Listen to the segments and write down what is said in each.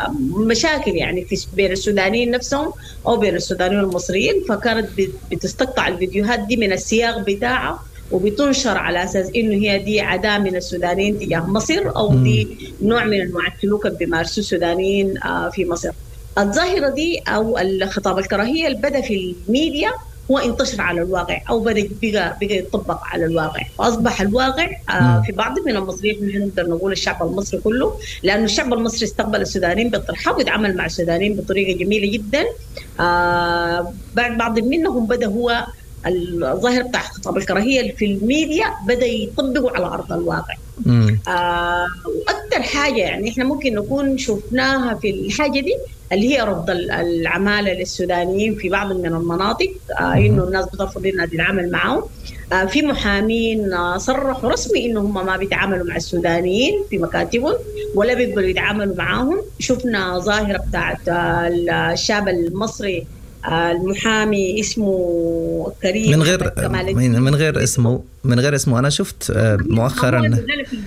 مشاكل يعني في بين السودانيين نفسهم او بين السودانيين والمصريين فكانت بتستقطع الفيديوهات دي من السياق بتاعها وبتنشر على اساس انه هي دي عداء من السودانيين تجاه مصر او دي نوع من انواع السلوك اللي بيمارسوه السودانيين في مصر. الظاهره دي او الخطاب الكراهيه اللي بدا في الميديا هو انتشر على الواقع او بدا بقى بقى يطبق على الواقع واصبح الواقع آه في بعض من المصريين نقدر نقول الشعب المصري كله لانه الشعب المصري استقبل السودانيين بترحاب ويتعامل مع السودانيين بطريقه جميله جدا آه بعد بعض منهم بدا هو الظاهره بتاع خطاب الكراهيه في الميديا بدا يطبقوا على ارض الواقع. آه واكثر حاجه يعني احنا ممكن نكون شفناها في الحاجه دي اللي هي رفض العماله للسودانيين في بعض من المناطق آه انه الناس بترفض انها تتعامل معهم آه في محامين آه صرحوا رسمي انه هم ما بيتعاملوا مع السودانيين في مكاتبهم ولا بيقدروا يتعاملوا معاهم شفنا ظاهره بتاعت الشاب المصري المحامي اسمه كريم من غير من غير اسمه من غير اسمه انا شفت مؤخرا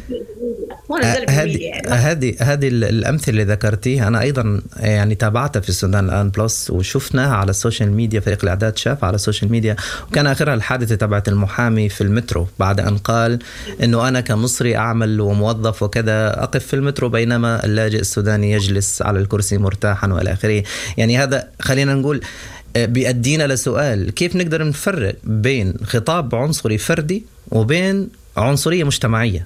هذه هذه هذه الامثله اللي ذكرتيها انا ايضا يعني تابعتها في السودان الان بلس وشفناها على السوشيال ميديا فريق الاعداد شافها على السوشيال ميديا وكان اخرها الحادثه تبعت المحامي في المترو بعد ان قال انه انا كمصري اعمل وموظف وكذا اقف في المترو بينما اللاجئ السوداني يجلس على الكرسي مرتاحا والى اخره يعني هذا خلينا نقول بيأدينا لسؤال كيف نقدر نفرق بين خطاب عنصري فردي وبين عنصريه مجتمعيه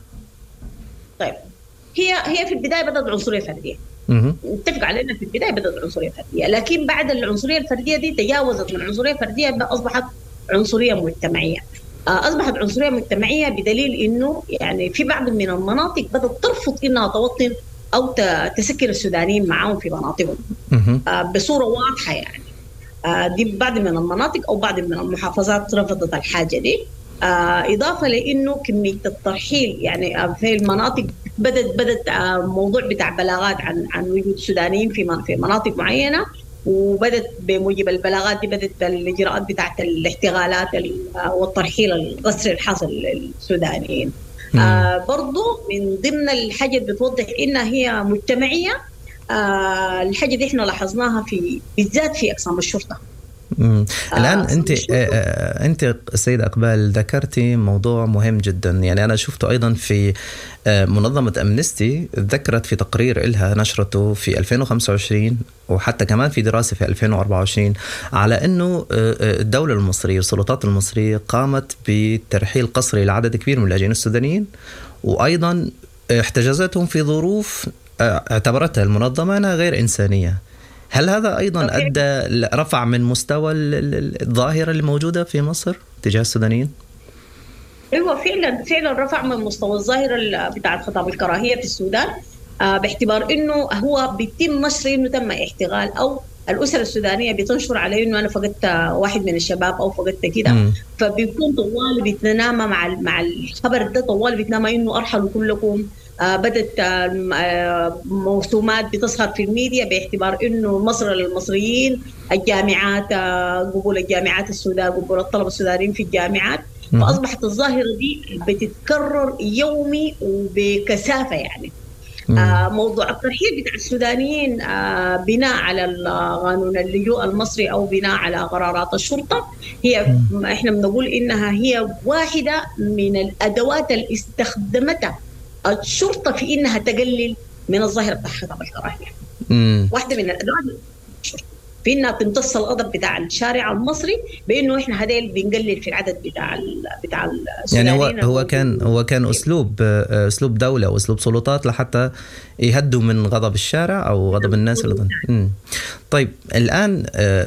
طيب هي هي في البدايه بدات عنصريه فرديه نتفق على انها في البدايه بدات عنصريه فرديه لكن بعد العنصريه الفرديه دي تجاوزت من عنصريه فرديه اصبحت عنصريه مجتمعيه اصبحت عنصريه مجتمعيه بدليل انه يعني في بعض من المناطق بدات ترفض انها توطن او تسكن السودانيين معاهم في مناطقهم بصوره واضحه يعني دي بعض من المناطق او بعض من المحافظات رفضت الحاجه دي اضافه لانه كميه الترحيل يعني في المناطق بدت بدت موضوع بتاع بلاغات عن عن وجود سودانيين في في مناطق معينه وبدت بموجب البلاغات دي بدت الاجراءات بتاعت الاحتغالات والترحيل القسري الحاصل للسودانيين آه برضو من ضمن الحاجه اللي بتوضح انها هي مجتمعيه آه الحاجه دي احنا لاحظناها في بالذات في اقسام الشرطه مم. الان آه انت آه انت السيده اقبال ذكرتي موضوع مهم جدا يعني انا شفته ايضا في آه منظمه امنستي ذكرت في تقرير لها نشرته في 2025 وحتى كمان في دراسه في 2024 على انه الدوله المصريه والسلطات المصريه قامت بترحيل قسري لعدد كبير من اللاجئين السودانيين وايضا احتجزتهم في ظروف اعتبرتها المنظمه انها غير انسانيه هل هذا ايضا ادى رفع من مستوى الظاهره اللي موجوده في مصر تجاه السودانيين؟ ايوه فعلا فعلا رفع من مستوى الظاهره بتاعت خطاب الكراهيه في السودان آه باعتبار انه هو بيتم نشر انه تم احتغال او الاسر السودانيه بتنشر على انه انا فقدت واحد من الشباب او فقدت كده فبيكون طوال بيتنامى مع مع الخبر ده طوال بيتنامى انه ارحلوا كلكم آه بدت آه موسومات بتظهر في الميديا باعتبار انه مصر للمصريين الجامعات آه قبول الجامعات السودان قبول الطلبه السودانيين في الجامعات فاصبحت الظاهره دي بتتكرر يومي وبكثافه يعني آه موضوع الترحيل بتاع السودانيين آه بناء على قانون اللجوء المصري او بناء على قرارات الشرطه هي م. احنا بنقول انها هي واحده من الادوات اللي استخدمتها الشرطه في انها تقلل من الظاهره بتاع خطاب الكراهيه. واحده من الادوات في انها تمتص الغضب بتاع الشارع المصري بانه احنا هذيل بنقلل في العدد بتاع ال بتاع يعني هو هو كان هو كان اسلوب اسلوب دوله واسلوب سلطات لحتى يهدوا من غضب الشارع او غضب الناس اللي طيب الان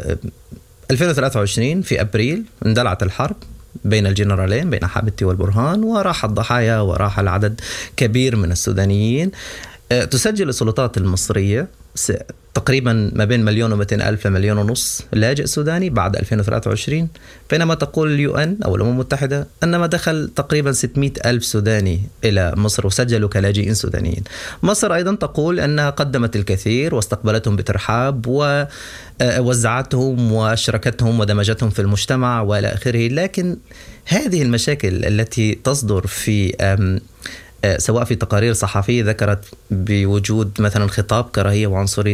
2023 في ابريل اندلعت الحرب بين الجنرالين بين حابتي والبرهان وراح الضحايا وراح العدد كبير من السودانيين تسجل السلطات المصرية تقريبا ما بين مليون و ألف لمليون ونص لاجئ سوداني بعد 2023 بينما تقول اليو ان أو الأمم المتحدة أن ما دخل تقريبا 600 ألف سوداني إلى مصر وسجلوا كلاجئين سودانيين مصر أيضا تقول أنها قدمت الكثير واستقبلتهم بترحاب ووزعتهم وأشركتهم ودمجتهم في المجتمع وإلى آخره لكن هذه المشاكل التي تصدر في سواء في تقارير صحفيه ذكرت بوجود مثلا خطاب كراهيه وعنصري